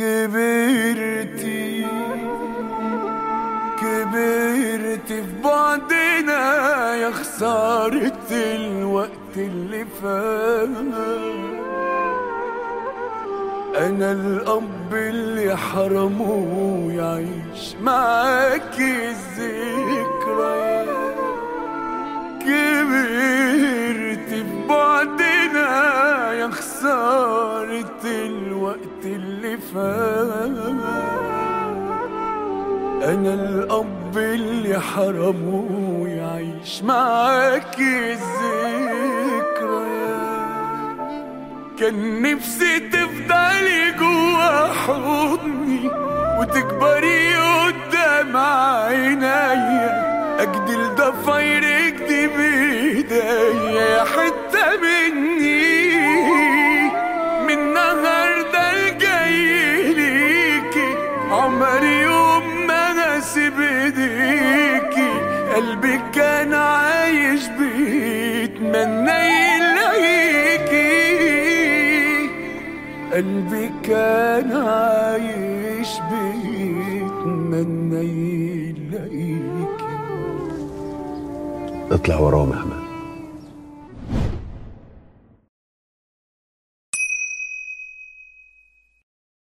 كبرتي كبرت في بعدنا يا خسارة الوقت اللي فات أنا الأب اللي حرمه يعيش معاكي الذكريات كبرت في بعدنا يا خسارة الوقت اللي فات أنا الأب اللي حرمه يعيش معاكي الذكريات كان نفسي تفضلي جوا حضني وتكبري قدام عينيا اجدل ضفايرك دي بايديا يا حتة مني من النهارده الجاي ليكي عمري يوم ما اسيب ايديكي قلبي كان عايش بيتمنى يلاقيكي قلبي كان عايش بيتمنى يلاقيكي اطلع وراهم يا احمد